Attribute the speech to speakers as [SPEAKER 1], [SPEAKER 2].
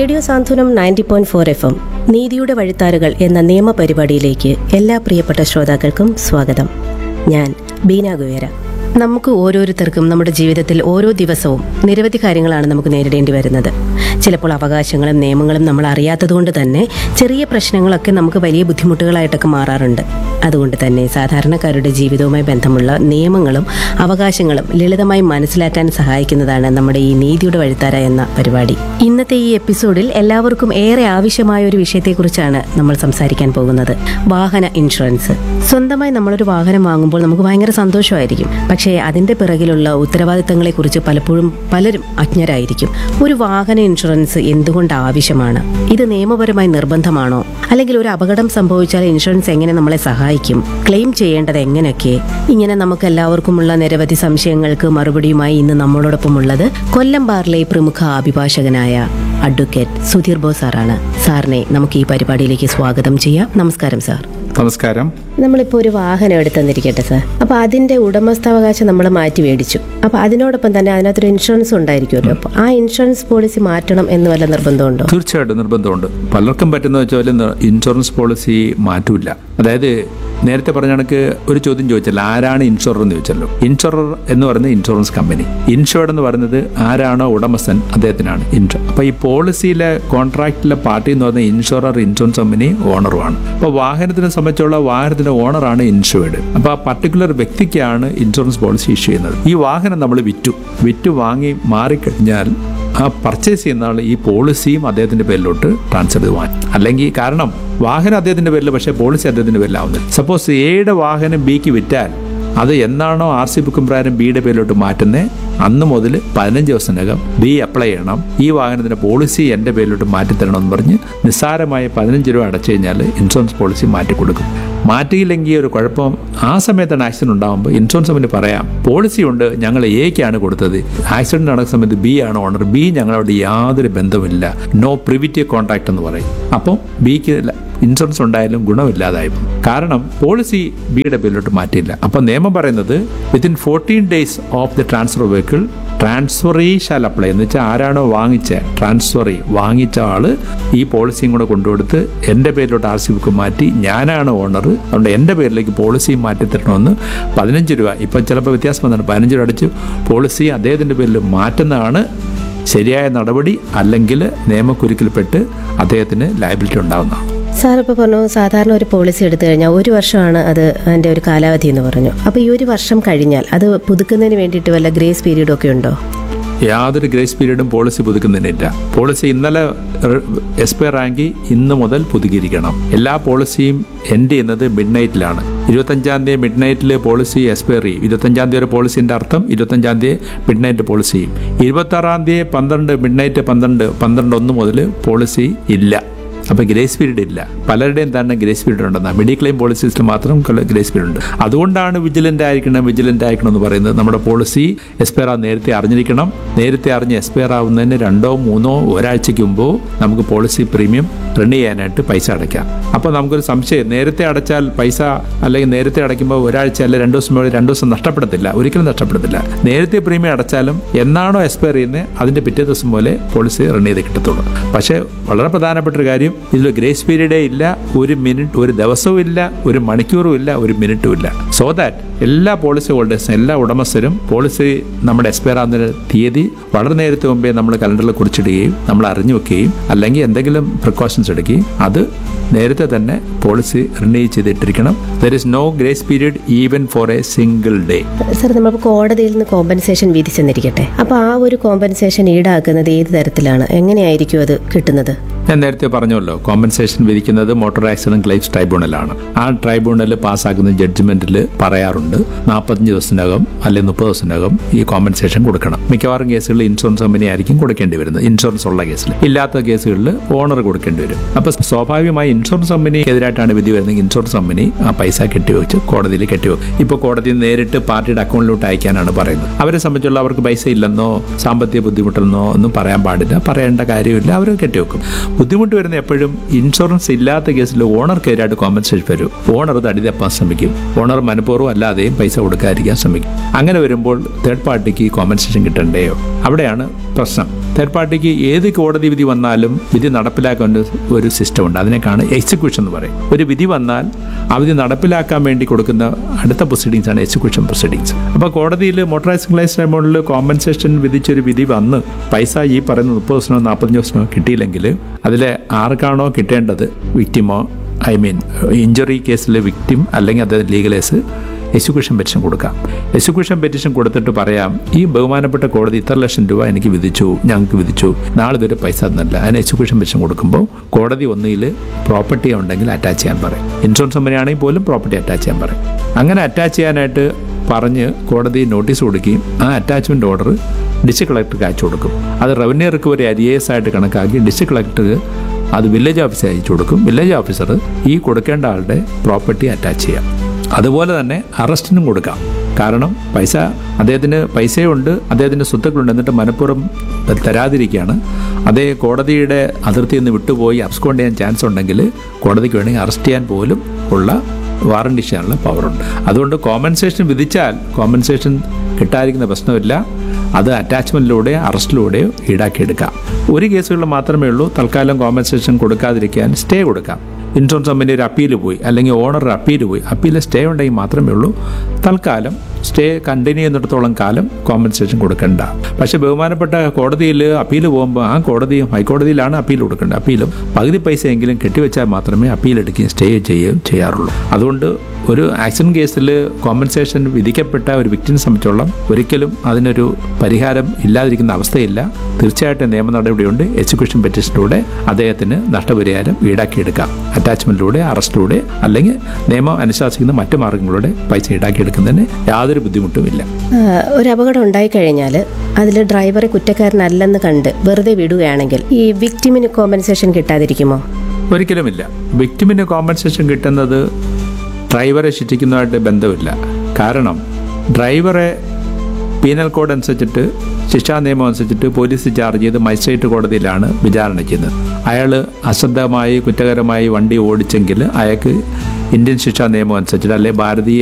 [SPEAKER 1] Radio Santhwanam ninety point four F M നീതിയുടെ വഴിത്താരുകൾ എന്ന നിയമ പരിപാടിയിലേക്ക് എല്ലാ പ്രിയപ്പെട്ട ശ്രോതാക്കൾക്കും സ്വാഗതം ഞാൻ ബീന ഗുവേര നമുക്ക് ഓരോരുത്തർക്കും നമ്മുടെ ജീവിതത്തിൽ ഓരോ ദിവസവും നിരവധി കാര്യങ്ങളാണ് നമുക്ക് നേരിടേണ്ടി വരുന്നത് ചിലപ്പോൾ അവകാശങ്ങളും നിയമങ്ങളും നമ്മൾ അറിയാത്തതുകൊണ്ട് തന്നെ ചെറിയ പ്രശ്നങ്ങളൊക്കെ നമുക്ക് വലിയ ബുദ്ധിമുട്ടുകളായിട്ടൊക്കെ മാറാറുണ്ട് അതുകൊണ്ട് തന്നെ സാധാരണക്കാരുടെ ജീവിതവുമായി ബന്ധമുള്ള നിയമങ്ങളും അവകാശങ്ങളും ലളിതമായി മനസ്സിലാക്കാൻ സഹായിക്കുന്നതാണ് നമ്മുടെ ഈ നീതിയുടെ വഴിത്താര എന്ന പരിപാടി ഇന്നത്തെ ഈ എപ്പിസോഡിൽ എല്ലാവർക്കും ഏറെ ആവശ്യമായ ഒരു വിഷയത്തെക്കുറിച്ചാണ് നമ്മൾ സംസാരിക്കാൻ പോകുന്നത് വാഹന ഇൻഷുറൻസ് സ്വന്തമായി നമ്മളൊരു വാഹനം വാങ്ങുമ്പോൾ നമുക്ക് ഭയങ്കര സന്തോഷമായിരിക്കും പക്ഷേ അതിന്റെ പിറകിലുള്ള ഉത്തരവാദിത്തങ്ങളെക്കുറിച്ച് പലപ്പോഴും പലരും അജ്ഞരായിരിക്കും ഒരു വാഹന ഇൻഷുറൻസ് എന്തുകൊണ്ട് ആവശ്യമാണ് ഇത് നിയമപരമായി നിർബന്ധമാണോ അല്ലെങ്കിൽ ഒരു അപകടം സംഭവിച്ചാൽ ഇൻഷുറൻസ് എങ്ങനെ നമ്മളെ സഹായിക്കും ക്ലെയിം ചെയ്യേണ്ടത് എങ്ങനെയൊക്കെ ഇങ്ങനെ നമുക്ക് എല്ലാവർക്കുമുള്ള നിരവധി സംശയങ്ങൾക്ക് മറുപടിയുമായി ഇന്ന് നമ്മളോടൊപ്പം ഉള്ളത് കൊല്ലം ബാറിലെ പ്രമുഖ അഭിഭാഷകനായ അഡ്വക്കേറ്റ് സുധീർ ബോസ് സാറാണ് സാറിനെ നമുക്ക് ഈ പരിപാടിയിലേക്ക് സ്വാഗതം ചെയ്യാം നമസ്കാരം സാർ
[SPEAKER 2] നമസ്കാരം
[SPEAKER 1] നമ്മളിപ്പോൾ ഒരു വാഹനം എടുത്തെന്നിരിക്കട്ടെ സാർ അപ്പോൾ അതിന്റെ ഉടമസ്ഥാവകാശം നമ്മൾ മാറ്റി മേടിച്ചു അപ്പോൾ അതിനോടൊപ്പം തന്നെ അതിനകത്തൊരു ഇൻഷുറൻസ് ഉണ്ടായിരിക്കുമല്ലോ അപ്പോൾ ആ ഇൻഷുറൻസ് പോളിസി മാറ്റണം എന്ന് വല്ല നിർബന്ധമുണ്ടോ
[SPEAKER 2] തീർച്ചയായിട്ടും നിർബന്ധമുണ്ട് പലർക്കും പറ്റുന്ന വെച്ചാൽ ഇൻഷുറൻസ് പോളിസി മാറ്റൂല അതായത് നേരത്തെ പറഞ്ഞ കണക്ക് ഒരു ചോദ്യം ചോദിച്ചല്ലോ ആരാണ് ഇൻഷുറർ എന്ന് ചോദിച്ചല്ലോ ഇൻഷുറർ എന്ന് പറയുന്നത് ഇൻഷുറൻസ് കമ്പനി ഇൻഷുർഡ് എന്ന് പറയുന്നത് ആരാണോ ഉടമസ്ഥൻ അദ്ദേഹത്തിനാണ് ഇൻഷുർ അപ്പൊ ഈ പോളിസിയിലെ കോൺട്രാക്റ്റിലെ പാർട്ടി എന്ന് പറയുന്നത് ഇൻഷുറർ ഇൻഷുറൻസ് കമ്പനി ഓണറുമാണ് അപ്പൊ വാഹനത്തിനെ സംബന്ധിച്ചുള്ള വാഹനത്തിന്റെ ഓണറാണ് ഇൻഷുർഡ് അപ്പൊ ആ പർട്ടിക്കുലർ വ്യക്തിക്കാണ് ഇൻഷുറൻസ് പോളിസി ഇഷ്യൂ ചെയ്യുന്നത് ഈ വാഹനം നമ്മൾ വിറ്റു വിറ്റു വാങ്ങി മാറിക്കഴിഞ്ഞാൽ ആ പർച്ചേസ് ചെയ്യുന്ന ആൾ ഈ പോളിസിയും അദ്ദേഹത്തിന്റെ പേരിലോട്ട് ട്രാൻസ്ഫർ ചെയ്ത് വാങ്ങി അല്ലെങ്കിൽ കാരണം വാഹനം അദ്ദേഹത്തിന്റെ പേരിൽ പക്ഷേ പോളിസി അദ്ദേഹത്തിന്റെ പേരിലാവുന്നില്ല സപ്പോസ് എയുടെ വാഹനം ബിക്ക് വിറ്റാൽ അത് എന്നാണോ ആർ സി ബുക്കും പ്രകാരം ബിയുടെ പേരിലോട്ട് മാറ്റുന്നത് അന്ന് മുതൽ പതിനഞ്ച് ദിവസത്തിനകം ബി അപ്ലൈ ചെയ്യണം ഈ വാഹനത്തിന്റെ പോളിസി എൻ്റെ പേരിലോട്ട് മാറ്റിത്തരണം എന്ന് പറഞ്ഞ് നിസ്സാരമായ പതിനഞ്ച് രൂപ അടച്ചു കഴിഞ്ഞാൽ ഇൻഷുറൻസ് പോളിസി മാറ്റി കൊടുക്കും മാറ്റിയില്ലെങ്കിൽ ഒരു കുഴപ്പം ആ സമയത്താണ് ആക്സിഡന്റ് ഉണ്ടാകുമ്പോൾ ഇൻഷുറൻസ് കമ്പനി പറയാം പോളിസി ഉണ്ട് ഞങ്ങൾ എക്കാണ് കൊടുത്തത് ആക്സിഡന്റ് നടക്കുന്ന സമയത്ത് ബി ആണ് ഓണർ ബി ഞങ്ങളോട് യാതൊരു ബന്ധമില്ല നോ പ്രിവിറ്റീവ് കോൺട്രാക്ട് എന്ന് പറയും അപ്പം ബിക്ക് ഇൻഷുറൻസ് ഉണ്ടായാലും ഗുണമില്ലാതായി പോകും. കാരണം പോളിസി ബിയുടെ പേരിലോട്ട് മാറ്റിയില്ല അപ്പം നിയമം പറയുന്നത് within fourteen days of the transfer vehicle transferee shall apply എന്ന് വെച്ചാൽ ആരാണോ വാങ്ങിച്ച ട്രാൻസ്ഫറി വാങ്ങിച്ച ആള് ഈ പോളിസിയും കൂടെ കൊണ്ടുകൊടുത്ത് എൻ്റെ പേരിലോട്ട് ആർ സി ബുക്ക് മാറ്റി ഞാനാണ് ഓണർ അതുകൊണ്ട് എൻ്റെ പേരിലേക്ക് പോളിസി മാറ്റി തരണമെന്ന് പതിനഞ്ച് രൂപ ഇപ്പം ചിലപ്പോൾ വ്യത്യാസം വന്നിട്ട് പതിനഞ്ച് രൂപ അടിച്ച് പോളിസി അദ്ദേഹത്തിൻ്റെ പേരിൽ മാറ്റുന്നതാണ് ശരിയായ നടപടി അല്ലെങ്കിൽ നിയമക്കുരുക്കിൽപ്പെട്ട് അദ്ദേഹത്തിന് ലയബിലിറ്റി ഉണ്ടാകുന്നതാണ്
[SPEAKER 1] സാർ ഇപ്പോൾ പറഞ്ഞു സാധാരണ ഒരു പോളിസി എടുത്തു കഴിഞ്ഞാൽ ഒരു വർഷമാണ് അത് അതിന്റെ ഒരു കാലാവധി എന്ന് പറഞ്ഞു അപ്പോൾ ഈ ഒരു വർഷം കഴിഞ്ഞാൽ അത് പുതുക്കുന്നതിന് വേണ്ടിയിട്ട് വല്ല ഗ്രേസ് പീരീഡ് ഒക്കെ ഉണ്ടോ
[SPEAKER 2] യാതൊരു ഗ്രേസ് പീരീഡും പോളിസി പുതുക്കുന്നതിനില്ല പോളിസി ഇന്നലെ എക്സ്പയർ ആയെങ്കിൽ ഇന്ന് മുതൽ പുതുക്കിയിരിക്കണം എല്ലാ പോളിസിയും എൻഡ് ചെയ്യുന്നത് മിഡ് നൈറ്റിലാണ് ഇരുപത്തഞ്ചാം തീയതി മിഡ് നൈറ്റിൽ പോളിസി എക്സ്പയർ ചെയ്യും ഇരുപത്തഞ്ചാം തീയതി ഒരു പോളിസിന്റെ അർത്ഥം ഇരുപത്തഞ്ചാം തീയതി മിഡ് നൈറ്റ് പോളിസി ചെയ്യും ഇരുപത്തി ആറാം തീയതി പന്ത്രണ്ട് മിഡ് നൈറ്റ് പന്ത്രണ്ട് പന്ത്രണ്ട് ഒന്ന് മുതൽ പോളിസി ഇല്ല അപ്പൊ ഗ്രേസ് പീരീഡ് ഇല്ല പലരുടെയും തന്നെ ഗ്രേസ് പീരീഡ് ഉണ്ടെന്ന മെഡിക്ലെയിം പോളിസീസിൽ മാത്രം ഗ്രേസ് പീരീഡ് ഉണ്ട് അതുകൊണ്ടാണ് വിജിലന്റ് ആയിരിക്കണം വിജിലന്റ് ആയിരിക്കണം എന്ന് പറയുന്നത് നമ്മുടെ പോളിസി എക്സ്പയർ ആ നേരത്തെ അറിഞ്ഞിരിക്കണം നേരത്തെ അറിഞ്ഞ് എക്സ്പയർ ആവുന്നതിന് രണ്ടോ മൂന്നോ ഒരാഴ്ചയ്ക്ക് മുമ്പോ നമുക്ക് പോളിസി പ്രീമിയം റിന്യൂ ചെയ്യാനായിട്ട് പൈസ അടയ്ക്കാം അപ്പോൾ നമുക്കൊരു സംശയം നേരത്തെ അടച്ചാൽ പൈസ അല്ലെങ്കിൽ നേരത്തെ അടയ്ക്കുമ്പോൾ ഒരാഴ്ച അല്ലെ രണ്ട് ദിവസം മുതൽ രണ്ട് ദിവസം നഷ്ടപ്പെടത്തില്ല ഒരിക്കലും നഷ്ടപ്പെടത്തില്ല നേരത്തെ പ്രീമിയം അടച്ചാലും എന്നാണോ എക്സ്പയർ ചെയ്യുന്നത് അതിന്റെ പിറ്റേ ദിവസം പോലെ പോളിസി റിന്യൂ ചെയ്ത് കിട്ടത്തുള്ളൂ പക്ഷേ വളരെ പ്രധാനപ്പെട്ട ഒരു കാര്യം ഇതിൽ ഗ്രേസ് പീരീഡേ ഇല്ല ഒരു മിനിറ്റ് ഒരു ദിവസവും ഇല്ല ഒരു മണിക്കൂറും ഇല്ല ഒരു മിനിറ്റും ഇല്ല സോ ദാറ്റ് എല്ലാ പോളിസി ഹോൾഡേഴ്സും എല്ലാ ഉടമസ്ഥരും പോളിസി നമ്മുടെ എക്സ്പയർ ആകുന്ന തീയതി വളരെ നേരത്തെ മുമ്പേ നമ്മൾ കലണ്ടറിൽ കുറിച്ചിടുകയും നമ്മൾ അറിഞ്ഞു വെക്കുകയും അല്ലെങ്കിൽ എന്തെങ്കിലും പ്രിക്കോഷൻസ് എടുക്കുകയും അത് നേരത്തെ തന്നെ പോളിസി റിന്യൂ ചെയ്തിട്ടിരിക്കണം there is no grace period even for a single day
[SPEAKER 1] sir നമ്മൾ കോടതിയിൽ നിന്ന് കോമ്പൻസേഷൻ വിധിച്ചെന്നിരിക്കട്ടെ അപ്പോൾ ആ ഒരു കോമ്പൻസേഷൻ ഈടാക്കുന്നത് ഏത് തരത്തിലാണ് എങ്ങനെയായിരിക്കും അത് കിട്ടുന്നത്
[SPEAKER 2] ഞാൻ നേരത്തെ പറഞ്ഞല്ലോ കോമ്പൻസേഷൻ വിധിക്കുന്നത് മോട്ടോർ ആക്സിഡന്റ് ക്ലെയിംസ് ട്രൈബ്യൂണലാണ് ആ ട്രൈബ്യൂണൽ പാസ്സാക്കുന്ന ജഡ്ജ്മെന്റിൽ പറയാറുണ്ട് നാൽപ്പത്തഞ്ച് ദിവസത്തിനകം അല്ലെങ്കിൽ മുപ്പത് ദിവസത്തിനകം ഈ കോമ്പൻസേഷൻ കൊടുക്കണം മിക്കവാറും കേസുകളിൽ ഇൻഷുറൻസ് കമ്പനി ആയിരിക്കും കൊടുക്കേണ്ടി വരുന്നത് ഇൻഷുറൻസ് ഉള്ള കേസിൽ ഇല്ലാത്ത കേസുകളിൽ ഓണർ കൊടുക്കേണ്ടി വരും അപ്പൊ സ്വാഭാവികമായി ഇൻഷുറൻസ് കമ്പനിക്കെതിരായിട്ടാണ് വിധി വരുന്നത് ഇൻഷുറൻസ് കമ്പനി ആ പൈസ കെട്ടിവെച്ച് കോടതിയിൽ കെട്ടിവെക്കും ഇപ്പോൾ കോടതി നേരിട്ട് പാർട്ടിയുടെ അക്കൗണ്ടിലോട്ട് അയക്കാനാണ് പറയുന്നത് അവരെ സംബന്ധിച്ചുള്ള അവർക്ക് പൈസ ഇല്ലെന്നോ സാമ്പത്തിക ബുദ്ധിമുട്ടെന്നോ ഒന്നും പറയാൻ പാടില്ല പറയേണ്ട കാര്യമില്ല അവർ കെട്ടിവെക്കും ബുദ്ധിമുട്ട് വരുന്ന എപ്പോഴും ഇൻഷുറൻസ് ഇല്ലാത്ത കേസിൽ ഓണർക്കെതിരായിട്ട് കോമ്പൻസേഷൻ വരും ഓണർ തടി തപ്പാൻ ശ്രമിക്കും ഓണർ മനഃപൂർവ്വം അല്ലാതെയും പൈസ കൊടുക്കാതിരിക്കാൻ ശ്രമിക്കും അങ്ങനെ വരുമ്പോൾ തേർഡ് പാർട്ടിക്ക് കോമ്പൻസേഷൻ കിട്ടണ്ടയോ അവിടെയാണ് പ്രശ്നം തേർഡ് പാർട്ടിക്ക് ഏത് കോടതി വിധി വന്നാലും വിധി നടപ്പിലാക്കാൻ ഒരു- ഒരു സിസ്റ്റം ഉണ്ട് അതിനേക്കാണ് എക്സിക്യൂഷൻ എന്ന് പറയും ഒരു വിധി വന്നാൽ ആ വിധി നടപ്പിലാക്കാൻ വേണ്ടി കൊടുക്കുന്ന അടുത്ത പ്രൊസീഡിങ്സ് ആണ് എക്സിക്യൂഷൻ പ്രൊസീഡിങ്സ് അപ്പോൾ കോടതിയിൽ മോട്ടോറൈസ് സിംഗ്ലൈസ് എമൗണ്ടിൽ കോമ്പൻസേഷൻ വിധിച്ചൊരു വിധി വന്ന് പൈസ ഈ പറയുന്ന മുപ്പത് ദിവസമോ നാൽപ്പത്തഞ്ച് ദിവസമോ കിട്ടിയില്ലെങ്കിൽ അതിൽ ആർക്കാണോ കിട്ടേണ്ടത് വിക്ടിമോ ഐ മീൻ ഇഞ്ചുറി കേസിലെ വിക്ടിം അല്ലെങ്കിൽ അത് ലീഗലേസ് എക്സിക്യൂഷൻ പെറ്റീഷൻ കൊടുക്കാം എക്സിക്യൂഷൻ പെറ്റീഷൻ കൊടുത്തിട്ട് പറയാം ഈ ബഹുമാനപ്പെട്ട കോടതി ഇത്ര ലക്ഷം രൂപ എനിക്ക് വിധിച്ചു ഞങ്ങൾക്ക് വിധിച്ചു നാളെ ഇതൊരു പൈസ തന്നില്ല അതിന് എക്സിക്യൂഷൻ പെറ്റീഷൻ കൊടുക്കുമ്പോൾ കോടതി ഒന്നിൽ പ്രോപ്പർട്ടി ഉണ്ടെങ്കിൽ അറ്റാച്ച് ചെയ്യാൻ പറയും ഇൻഷുറൻസ് കമ്പനി ആണെങ്കിൽ പോലും പ്രോപ്പർട്ടി അറ്റാച്ച് ചെയ്യാൻ പറയും അങ്ങനെ അറ്റാച്ച് ചെയ്യാനായിട്ട് പറഞ്ഞ് കോടതി നോട്ടീസ് കൊടുക്കുകയും ആ അറ്റാച്ച്മെൻറ്റ് ഓർഡർ ഡിസ്ട്രിക്ട് കളക്ടർക്ക് അയച്ചു കൊടുക്കും അത് റവന്യൂ റിക്കവറി അരിയേഴ്സ് ആയിട്ട് കണക്കാക്കി ഡിസ്ട്രിക്ട് കളക്ടർ അത് വില്ലേജ് ഓഫീസർ അയച്ചു കൊടുക്കും വില്ലേജ് ഓഫീസർ ഈ കൊടുക്കേണ്ട ആളുടെ പ്രോപ്പർട്ടി അറ്റാച്ച് ചെയ്യാം അതുപോലെ തന്നെ അറസ്റ്റിനും കൊടുക്കാം കാരണം പൈസ അദ്ദേഹത്തിന് പൈസയുണ്ട് അദ്ദേഹത്തിൻ്റെ സ്വത്തുക്കളുണ്ട് എന്നിട്ട് മനഃപൂർവ്വം തരാതിരിക്കുകയാണ് അതേ കോടതിയുടെ അതിർത്തിയിൽ നിന്ന് വിട്ടുപോയി അബ്സ്കോണ്ട് ചെയ്യാൻ ചാൻസ് ഉണ്ടെങ്കിൽ കോടതിക്ക് വേണമെങ്കിൽ അറസ്റ്റ് ചെയ്യാൻ പോലും ഉള്ള വാറണ്ടി ചെയ്യാനുള്ള പവറുണ്ട് അതുകൊണ്ട് കോമ്പൻസേഷൻ വിധിച്ചാൽ കോമ്പൻസേഷൻ കിട്ടാതിരിക്കുന്ന പ്രശ്നമില്ല അത് അറ്റാച്ച്മെൻറ്റിലൂടെയോ അറസ്റ്റിലൂടെയോ ഈടാക്കിയെടുക്കാം ഒരു കേസുകളിൽ മാത്രമേ ഉള്ളൂ തൽക്കാലം കോമ്പൻസേഷൻ കൊടുക്കാതിരിക്കാൻ സ്റ്റേ കൊടുക്കാം ഇൻഷുറൻസ് കമ്പനി ഒരു അപ്പീൽ പോയി അല്ലെങ്കിൽ ഓണർ അപ്പീൽ പോയി അപ്പീൽ സ്റ്റേ ഉണ്ടെങ്കിൽ മാത്രമേ ഉള്ളൂ തൽക്കാലം സ്റ്റേ കണ്ടിന്യൂ ചെയ്യുന്നിടത്തോളം കാലം കോമ്പൻസേഷൻ കൊടുക്കണ്ട പക്ഷേ ബഹുമാനപ്പെട്ട കോടതിയിൽ അപ്പീൽ പോകുമ്പോൾ ആ കോടതിയും ഹൈക്കോടതിയിലാണ് അപ്പീൽ കൊടുക്കേണ്ടത് അപ്പീലും പകുതി പൈസയെങ്കിലും കെട്ടിവെച്ചാൽ മാത്രമേ അപ്പീൽ എടുക്കുകയും സ്റ്റേ ചെയ്യുകയും ചെയ്യാറുള്ളൂ അതുകൊണ്ട് ഒരു ആക്സിഡന്റ് കേസിൽ കോമ്പൻസേഷൻ വിധിക്കപ്പെട്ട ഒരു വ്യക്തിനെ സംബന്ധിച്ചോളം ഒരിക്കലും അതിനൊരു പരിഹാരം ഇല്ലാതിരിക്കുന്ന അവസ്ഥയില്ല തീർച്ചയായിട്ടും നിയമ നടപടിയുണ്ട് എക്സിക്യൂഷൻ പെറ്റീഷനിലൂടെ അദ്ദേഹത്തിന് നഷ്ടപരിഹാരം ഈടാക്കിയെടുക്കാം അറ്റാച്ച്മെന്റിലൂടെ അറസ്റ്റിലൂടെ അല്ലെങ്കിൽ നിയമം അനുശാസിക്കുന്ന മറ്റു മാർഗങ്ങളിലൂടെ പൈസ ഈടാക്കിയെടുക്കുന്നതിന് യാതൊരു ബുദ്ധിമുട്ടുമില്ല
[SPEAKER 1] ആ, ഒരു അപകടം ഉണ്ടായിക്കഴിഞ്ഞാൽ അതിൽ ഡ്രൈവറെ കുറ്റക്കാരനല്ലെന്ന് കണ്ട് വെറുതെ വിടുകയാണെങ്കിൽ ഈ വിക്ടിമിന് കോമ്പൻസേഷൻ കിട്ടാതിരിക്കുമോ
[SPEAKER 2] ഒരിക്കലുമില്ല വിക്ടിമിന് കോമ്പൻസേഷൻ കിട്ടുന്നത് ഡ്രൈവറെ ശിക്ഷിക്കുന്നതുമായിട്ട് ബന്ധമില്ല കാരണം ഡ്രൈവറെ പീനൽ കോഡ് അനുസരിച്ചിട്ട് ശിക്ഷാ നിയമം അനുസരിച്ചിട്ട് പോലീസ് ചാർജ് ചെയ്ത് മജിസ്ട്രേറ്റ് കോടതിയിലാണ് വിചാരണ ചെയ്യുന്നത് അയാൾ അശ്രദ്ധമായി കുറ്റകരമായി വണ്ടി ഓടിച്ചെങ്കിൽ അയാൾക്ക് ഇന്ത്യൻ ശിക്ഷാ നിയമം അനുസരിച്ചിട്ട് അല്ലെങ്കിൽ ഭാരതീയ